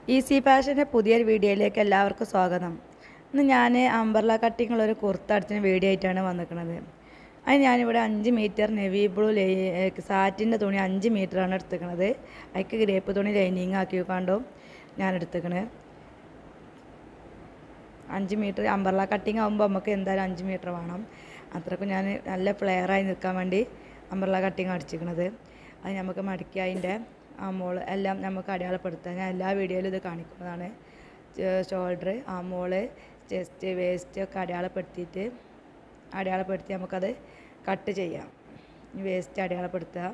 easy ഫാഷൻ്റെ പുതിയൊരു വീഡിയോയിലേക്ക് എല്ലാവർക്കും സ്വാഗതം ഇന്ന് ഞാൻ അംബർല കട്ടിങ്ങുള്ള ഒരു കുർത്ത അടിച്ചിന് വീഡിയോ ആയിട്ടാണ് വന്നിരിക്കുന്നത് അതിന് ഞാനിവിടെ അഞ്ച് മീറ്റർ നെവി ബ്ലൂ ലൈ സാറ്റിൻ്റെ തുണി അഞ്ച് മീറ്ററാണ് എടുത്തിരിക്കുന്നത് അതിക്ക് ഗ്രേപ്പ് തുണി ലൈനിങ് ആക്കി കണ്ടും ഞാൻ എടുത്തിരിക്കണത് അഞ്ച് മീറ്റർ അംബർല കട്ടിങ് ആകുമ്പോൾ നമുക്ക് എന്തായാലും അഞ്ച് മീറ്റർ വേണം അത്രക്കും ഞാൻ നല്ല ഫ്ലെയറായി നിൽക്കാൻ വേണ്ടി അംബർല കട്ടിങ് അടിച്ചിരിക്കണത് അത് നമുക്ക് മടക്കി അതിൻ്റെ ആമോൾ എല്ലാം നമുക്ക് അടയാളപ്പെടുത്താം ഞാൻ എല്ലാ വീഡിയോയിലും ഇത് കാണിക്കുന്നതാണ് ഷോൾഡർ ആമോള് ചെസ്റ്റ് വേസ്റ്റ് ഒക്കെ അടയാളപ്പെടുത്തിയിട്ട് അടയാളപ്പെടുത്തി നമുക്കത് കട്ട് ചെയ്യാം വേസ്റ്റ് അടയാളപ്പെടുത്തുക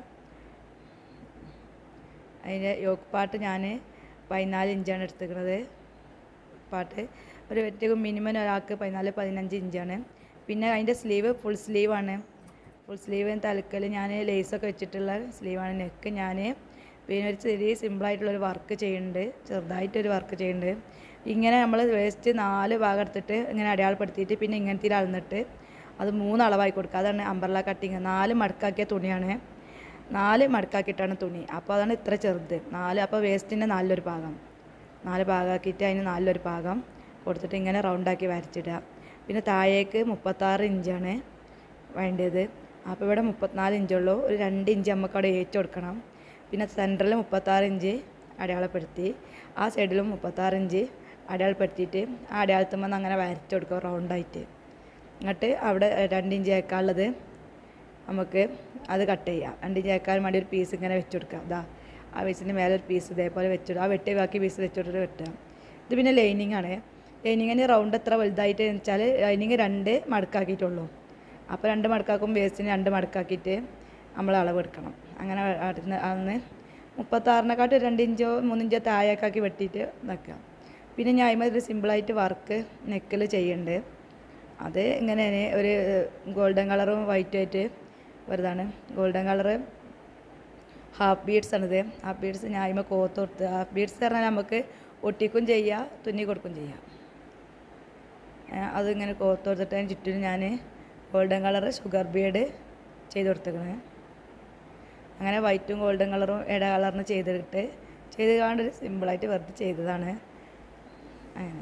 അതിൻ്റെ യോക്ക് പാട്ട് ഞാൻ പതിനാല് ഇഞ്ചാണ് എടുത്തിരിക്കുന്നത് പാട്ട് ഒരു ഏറ്റവും മിനിമം ഒരാൾക്ക് പതിനാല് പതിനഞ്ച് ഇഞ്ചാണ് പിന്നെ അതിൻ്റെ സ്ലീവ് ഫുൾ സ്ലീവാണ് ഫുൾ സ്ലീവ് തലക്കൽ ഞാൻ ലേസൊക്കെ വെച്ചിട്ടുള്ള സ്ലീവാണ് നെക്ക് ഞാൻ പിന്നെ ഒരു ചെറിയ സിമ്പിളായിട്ടുള്ളൊരു വർക്ക് ചെയ്യുന്നുണ്ട് ചെറുതായിട്ടൊരു വർക്ക് ചെയ്യുന്നുണ്ട് ഇങ്ങനെ നമ്മൾ വേസ്റ്റ് നാല് ഭാഗം എടുത്തിട്ട് ഇങ്ങനെ അടയാളപ്പെടുത്തിയിട്ട് പിന്നെ ഇങ്ങനത്തെ അളന്നിട്ട് അത് മൂന്ന് അളവായി കൊടുക്കുക അതാണ് അമ്പർല കട്ടിങ് നാല് മടക്കാക്കിയ തുണിയാണ് നാല് മടക്കാക്കിയിട്ടാണ് തുണി അപ്പോൾ അതാണ് ഇത്ര ചെറുത് നാല് അപ്പോൾ വേസ്റ്റിൻ്റെ നാലിലൊരു ഭാഗം നാല് ഭാഗമാക്കിയിട്ട് അതിന് നാലിലൊരു ഭാഗം കൊടുത്തിട്ട് ഇങ്ങനെ റൗണ്ടാക്കി വരച്ചിടുക പിന്നെ താഴേക്ക് മുപ്പത്താറ് ഇഞ്ചാണ് വേണ്ടത് അപ്പോൾ ഇവിടെ മുപ്പത്തിനാല് ഇഞ്ചുള്ളൂ ഒരു രണ്ട് ഇഞ്ച് നമുക്ക് അവിടെ ഏറ്റ് കൊടുക്കണം പിന്നെ സെൻറ്ററിൽ മുപ്പത്താറ് ഇഞ്ച് അടയാളപ്പെടുത്തി ആ സൈഡിലും മുപ്പത്താറ് ഇഞ്ച് അടയാളപ്പെടുത്തിയിട്ട് ആ അടയാളത്തുമ്പോൾ അങ്ങനെ വരച്ച് കൊടുക്കുക റൗണ്ടായിട്ട് എന്നിട്ട് അവിടെ രണ്ട് ഇഞ്ച് ഏക്കാനുള്ളത് നമുക്ക് അത് കട്ട് ചെയ്യാം രണ്ട് ഇഞ്ച് ഏക്കാൻ വേണ്ടി ഒരു പീസ് ഇങ്ങനെ വെച്ച് കൊടുക്കാം ഇതാ ആ പീസിൻ്റെ മേലെ ഒരു പീസ് ഇതേപോലെ വെച്ചിടുക ആ വെട്ടി ബാക്കി പീസ് വെച്ചിട്ട് വെട്ടുക ഇത് പിന്നെ ലൈനിങ് ആണ് ലൈനിങ്ങിന് റൗണ്ട് എത്ര വലുതായിട്ട് വെച്ചാൽ ലൈനിങ് രണ്ട് മടക്കാക്കിയിട്ടുള്ളൂ അപ്പോൾ രണ്ട് മടക്കാക്കും വേസ്റ്റിന് രണ്ട് മടക്കാക്കിയിട്ട് നമ്മൾ അളവെടുക്കണം അങ്ങനെ അടുന്ന് അന്ന് മുപ്പത്താറിനെക്കാട്ട് രണ്ട് ഇഞ്ചോ മൂന്നിഞ്ചോ താഴേക്കാക്കി വെട്ടിയിട്ട് വെക്കുക പിന്നെ ഞാൻ അതിമ ഒരു സിമ്പിളായിട്ട് വർക്ക് നെക്കിൽ ചെയ്യുന്നുണ്ട് അത് ഇങ്ങനെ ഒരു ഗോൾഡൻ കളറും വൈറ്റും ആയിട്ട് വരുന്നതാണ് ഗോൾഡൻ കളറ് ഹാഫ് ബീഡ്സ് ആണിത് ഹാഫ് ബീഡ്സ് ഞാൻ അതിമ കോത്ത് കൊടുത്ത് ഹാഫ് ബീഡ്സ് പറഞ്ഞാൽ നമുക്ക് ഒട്ടിക്കും ചെയ്യാം തുന്നി കൊടുക്കും ചെയ്യാം അതിങ്ങനെ കോത്ത് കൊടുത്തിട്ട് അതിന് ചുറ്റിനും ഞാൻ ഗോൾഡൻ കളർ ഷുഗർ ബീഡ് ചെയ്ത് കൊടുത്തേക്കണേ അങ്ങനെ വൈറ്റും ഗോൾഡൻ കളറും ഇട കളറിന് ചെയ്തിട്ട് ചെയ്ത് കാണാണ്ട് ഒരു സിമ്പിളായിട്ട് വെറുതെ ചെയ്തതാണ് അങ്ങനെ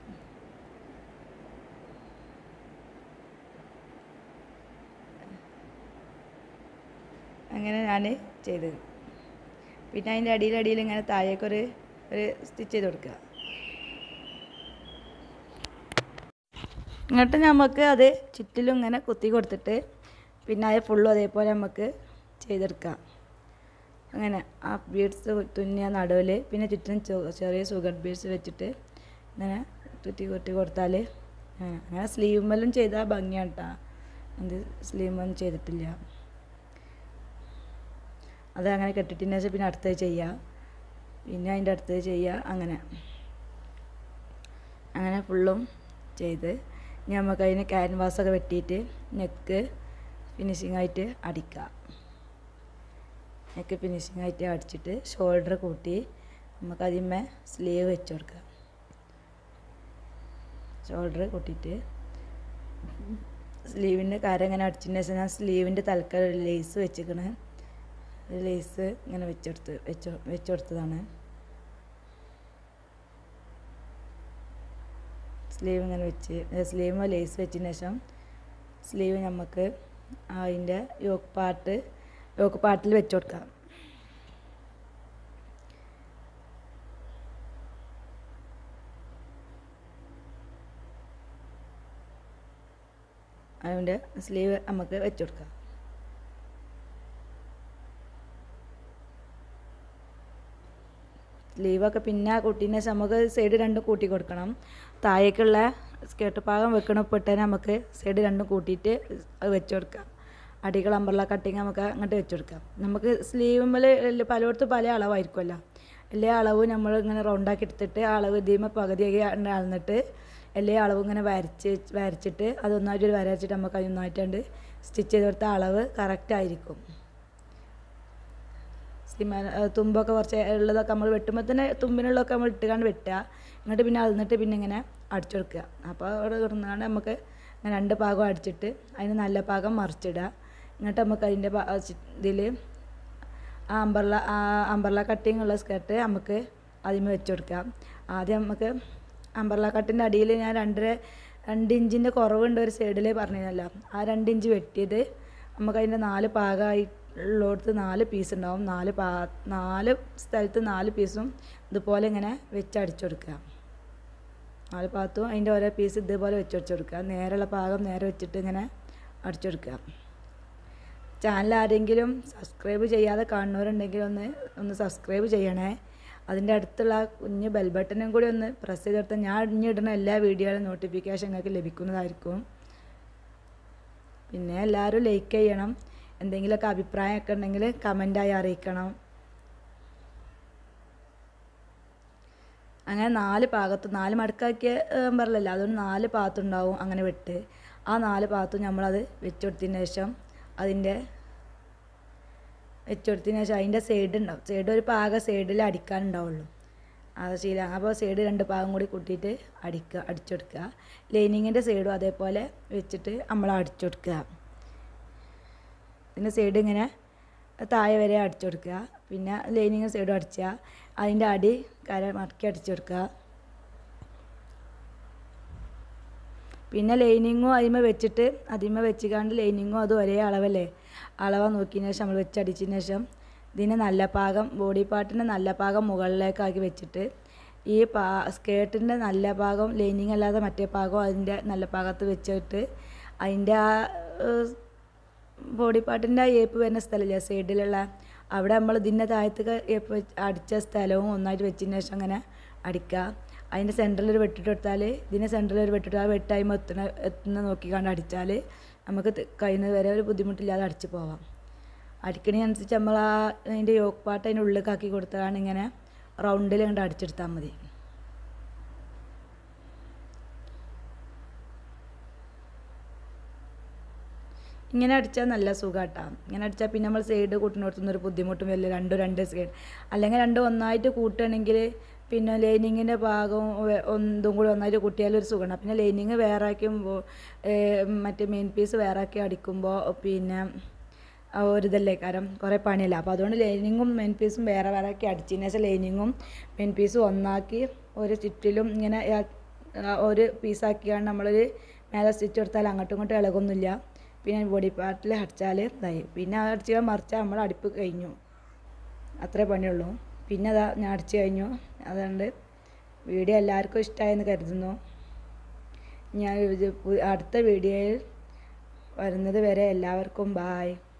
അങ്ങനെ ഞാൻ ചെയ്തത് പിന്നെ അതിൻ്റെ അടിയിൽ അടിയിൽ ഇങ്ങനെ താഴേക്കൊരു ഒരു സ്റ്റിച്ച് ചെയ്ത് കൊടുക്കുക എന്നിട്ട് നമുക്ക് അത് ചുറ്റിലും ഇങ്ങനെ കുത്തി കൊടുത്തിട്ട് പിന്നെ അത് ഫുള്ളും അതേപോലെ നമുക്ക് ചെയ്തെടുക്കാം അങ്ങനെ ആ ബീഡ്സ് തുന്നിയ നടുവിൽ പിന്നെ ചുറ്റിനും ചെറിയ സുഗർ ബീഡ്സ് വെച്ചിട്ട് ഇങ്ങനെ കുത്തി കുത്തി കൊടുത്താൽ അങ്ങനെ അങ്ങനെ സ്ലീവുമ്മലും ചെയ്താൽ ഭംഗിയാണ് കേട്ടോ അത് സ്ലീവൊന്നും ചെയ്തിട്ടില്ല അത് അങ്ങനെ കെട്ടിട്ടതിന് ശേഷം പിന്നെ അടുത്തത് ചെയ്യുക പിന്നെ അതിൻ്റെ അടുത്തത് ചെയ്യുക അങ്ങനെ അങ്ങനെ ഫുള്ളും ചെയ്ത് ഇനി നമുക്ക് അതിന് ക്യാൻവാസൊക്കെ വെട്ടിയിട്ട് നെക്ക് ഫിനിഷിംഗ് ആയിട്ട് അടിക്കുക നെക്ക് ഫിനിഷിംഗ് ആയിട്ട് അടിച്ചിട്ട് ഷോൾഡർ കൂട്ടി നമുക്ക് അതിന്മേ സ്ലീവ് വെച്ച് കൊടുക്കുക ഷോൾഡർ കൂട്ടിയിട്ട് സ്ലീവിൻ്റെ കാര്യം ഇങ്ങനെ അടിച്ചതിന് ശേഷം ഞാൻ സ്ലീവിൻ്റെ തലക്കൽ ഒരു ലേസ് വെച്ചിക്കണ് ഒരു ലേസ് ഇങ്ങനെ വെച്ചെടുത്ത് വെച്ച് വെച്ചുകൊടുത്തതാണ് സ്ലീവ് ഇങ്ങനെ വെച്ച് സ്ലീവ് ലേസ് വെച്ചതിന് ശേഷം സ്ലീവ് നമുക്ക് അതിൻ്റെ യോക്ക് പാട്ട് യോക്ക് പാട്ടിൽ വെച്ച് കൊടുക്കാം അതിൻ്റെ സ്ലീവ് നമുക്ക് വെച്ച് കൊടുക്കാം സ്ലീവൊക്കെ പിന്നെ കൂട്ടിന് ശേഷം നമുക്ക് സൈഡ് രണ്ടും കൂട്ടി കൊടുക്കണം താഴേക്കുള്ള സ്കേർട്ട് ഭാഗം വെക്കണപ്പെട്ട് നമുക്ക് സൈഡ് രണ്ടും കൂട്ടിയിട്ട് അത് വെച്ച് കൊടുക്കാം അടികൾ അമ്പർല കട്ടിങ് നമുക്ക് അങ്ങോട്ട് വെച്ച് കൊടുക്കാം നമുക്ക് സ്ലീവുമ്മൽ പലയിടത്തും പല അളവായിരിക്കുമല്ലോ എല്ലാ അളവും നമ്മൾ ഇങ്ങനെ റൗണ്ടാക്കി എടുത്തിട്ട് അളവ് ഇതിമ പകുതിയൊക്കെ അളന്നിട്ട് എല്ലാ അളവും ഇങ്ങനെ വരച്ച് വരച്ചിട്ട് അതൊന്നായിട്ട് ഒരു വരച്ചിട്ട് നമുക്ക് അതൊന്നായിട്ടുണ്ട് സ്റ്റിച്ച് ചെയ്ത് കൊടുത്ത അളവ് കറക്റ്റ് ആയിരിക്കും സിമ തുമ്പൊക്കെ കുറച്ച് ഉള്ളതൊക്കെ നമ്മൾ വെട്ടുമ്പോൾ തന്നെ തുമ്പിനുള്ളതൊക്കെ നമ്മൾ ഇട്ടുകൊണ്ട് വെട്ടുക എന്നിട്ട് പിന്നെ അളന്നിട്ട് പിന്നെ ഇങ്ങനെ അടിച്ചു കൊടുക്കുക അപ്പോൾ അവിടെ കിടന്നാണ്ട് നമുക്ക് ഇങ്ങനെ രണ്ട് ഭാഗം അടിച്ചിട്ട് അതിന് നല്ല ഭാഗം മറിച്ചിടുക എന്നിട്ട് നമുക്ക് അതിൻ്റെ ഇതിൽ ആ അമ്പർല ആ അമ്പർല കട്ടിങ് ഉള്ള സ്കർട്ട് നമുക്ക് അതിന് വെച്ച് കൊടുക്കാം ആദ്യം നമുക്ക് അമ്പർല കട്ടിൻ്റെ അടിയിൽ ഞാൻ രണ്ടര രണ്ട് ഇഞ്ചിൻ്റെ കുറവുണ്ട് ഒരു സൈഡിൽ പറഞ്ഞിരുന്നല്ലോ ആ രണ്ട് ഇഞ്ച് വെട്ടിയത് നമുക്ക് അതിൻ്റെ നാല് പാകമായി ഉള്ളിടത്ത് നാല് പീസ് ഉണ്ടാവും നാല് പാ നാല് സ്ഥലത്ത് നാല് പീസും ഇതുപോലെ ഇങ്ങനെ വെച്ച് അടിച്ചു കൊടുക്കുക നാല് ഭാഗത്തും അതിൻ്റെ ഓരോ പീസ് ഇതേപോലെ വെച്ച് അടിച്ചു കൊടുക്കുക നേരെയുള്ള ഭാഗം നേരെ വെച്ചിട്ട് ഇങ്ങനെ അടിച്ചു കൊടുക്കുക ചാനൽ ആരെങ്കിലും സബ്സ്ക്രൈബ് ചെയ്യാതെ കാണുന്നവരുണ്ടെങ്കിൽ ഒന്ന് ഒന്ന് സബ്സ്ക്രൈബ് ചെയ്യണേ അതിൻ്റെ അടുത്തുള്ള ആ കുഞ്ഞ് ബെൽ ബട്ടണും കൂടി ഒന്ന് പ്രസ് ചെയ്തെടുത്താൽ ഞാൻ ഇനി ഇടുന്ന എല്ലാ വീഡിയോയിലും നോട്ടിഫിക്കേഷൻ നിങ്ങൾക്ക് ലഭിക്കുന്നതായിരിക്കും പിന്നെ എല്ലാവരും ലൈക്ക് ചെയ്യണം എന്തെങ്കിലുമൊക്കെ അഭിപ്രായമൊക്കെ ഉണ്ടെങ്കിൽ കമൻറ്റായി അറിയിക്കണം അങ്ങനെ നാല് ഭാഗത്ത് നാല് മടക്കാക്കിയ പറയലല്ല അതുകൊണ്ട് നാല് ഭാഗത്തുണ്ടാവും അങ്ങനെ വെട്ട് ആ നാല് ഭാഗത്തും നമ്മളത് വെച്ചുകൊടുത്തതിന് ശേഷം അതിൻ്റെ വെച്ചുകൊടുത്തതിന് ശേഷം അതിൻ്റെ സൈഡ് ഉണ്ടാവും സൈഡ് ഒരു പാക സൈഡിൽ അടിക്കാനുണ്ടാവുള്ളൂ അത് ശീല അപ്പോൾ സൈഡ് രണ്ട് ഭാഗം കൂടി കൂട്ടിയിട്ട് അടിക്കുക അടിച്ചെടുക്കുക ലൈനിങ്ങിൻ്റെ സൈഡും അതേപോലെ വെച്ചിട്ട് നമ്മൾ അടിച്ചെടുക്കുക ഇതിൻ്റെ സൈഡ് ഇങ്ങനെ താഴെ വരെ അടിച്ചു കൊടുക്കുക പിന്നെ ലൈനിങ് സൈഡും അടിക്കുക അതിൻ്റെ അടി കര മടക്കി അടിച്ചു കൊടുക്കുക പിന്നെ ലൈനിങ്ങും അതിമ വെച്ചിട്ട് അതിമ വെച്ചിക്കാണ്ട് ലൈനിങ്ങും അത് ഒരേ അളവല്ലേ അളവ് നോക്കിയതിന് ശേഷം നമ്മൾ വെച്ചടിച്ചതിന് ശേഷം ഇതിന് നല്ല പാകം ബോഡി പാർട്ടിൻ്റെ നല്ല പാകം മുകളിലേക്കാക്കി വെച്ചിട്ട് ഈ പാ സ്കേർട്ടിൻ്റെ നല്ല ഭാഗം ലൈനിങ് അല്ലാതെ മറ്റേ ഭാഗം അതിൻ്റെ നല്ല ഭാഗത്ത് വെച്ചിട്ട് അതിൻ്റെ ആ ഏഹ്, ബോഡി പാർട്ടിൻ്റെ ആ ഏപ്പ് വരുന്ന സ്ഥലമില്ലേ സൈഡിലുള്ള അവിടെ നമ്മൾ ഇതിൻ്റെ താഴത്തേക്ക് ഏപ്പ് വെച്ച് അടിച്ച സ്ഥലവും ഒന്നായിട്ട് വെച്ചതിന് ശേഷം അങ്ങനെ അടിക്കുക അതിൻ്റെ സെൻറ്ററിൽ ഒരു വെട്ടിട്ട് കൊടുത്താൽ ഇതിൻ്റെ സെൻറ്ററിൽ ഒരു വെട്ടിട്ട് ആ വെട്ടായ്മ എത്തുന്ന എത്തുന്ന നോക്കിക്കാണ്ട് അടിച്ചാൽ നമുക്ക് ത- കഴിയുന്നത് വരെ ഒരു ബുദ്ധിമുട്ടില്ലാതെ അടിച്ച് പോവാം അടിക്കണതനുസരിച്ച് നമ്മൾ ആ അതിൻ്റെ യോക്ക് പാട്ട് അതിൻ്റെ ഉള്ളിലേക്കാക്കി കൊടുത്തതാണ് ഇങ്ങനെ റൗണ്ടിൽ കണ്ട് അടിച്ചെടുത്താൽ മതി ഇങ്ങനെ അടിച്ചാൽ നല്ല സുഖാട്ടാ ഇങ്ങനെ അടിച്ചാൽ പിന്നെ നമ്മൾ സൈഡ് കൂട്ടിനോടത്തുനിന്ന് ഒരു ബുദ്ധിമുട്ടും വരില്ല രണ്ടും രണ്ട് സൈഡ് അല്ലെങ്കിൽ രണ്ടും ഒന്നായിട്ട് കൂട്ടുകയാണെങ്കിൽ പിന്നെ ലൈനിങ്ങിൻ്റെ ഭാഗവും വെ- ഒന്നും കൂടി ഒന്നായിട്ട് കൂട്ടിയാലും ഒരു സുഖമാണ് പിന്നെ ലൈനിങ് വേറെ ആക്കുമ്പോൾ മറ്റേ മെയിൻ പീസ് വേറെ ആക്കി അടിക്കുമ്പോൾ പിന്നെ ആ ഒരു ഇതല്ലേ കാരണം കുറേ പണിയല്ല അപ്പോൾ അതുകൊണ്ട് ലൈനിങ്ങും മെയിൻ പീസും വേറെ വേറെ ആക്കി അടിച്ചതിന് ശേഷം ലൈനിങ്ങും മെയിൻ പീസും ഒന്നാക്കി ഒരു ചുറ്റിലും ഇങ്ങനെ ആ- ആ ഒരു പീസാക്കിയാണ് നമ്മളൊരു മേലെ സ്റ്റിച്ച് കൊടുത്താൽ അങ്ങോട്ടും ഇങ്ങോട്ടും ഇളകൊന്നുമില്ല പിന്നെ ബോഡി പാർട്ടിൽ അടിച്ചാൽ ഇതായി പിന്നെ അത് അടിച്ച് മറിച്ചാൽ നമ്മൾ അടുപ്പ് കഴിഞ്ഞു അത്രേ പണിയുള്ളൂ പിന്നെ അതാ ഞാൻ അടിച്ച് കഴിഞ്ഞു അതുകൊണ്ട് വീഡിയോ എല്ലാവർക്കും ഇഷ്ടമായെന്ന് കരുതുന്നു ഞാൻ ഇത് പു- അടുത്ത വീഡിയോയിൽ വരുന്നത് വരെ എല്ലാവർക്കും ബായ്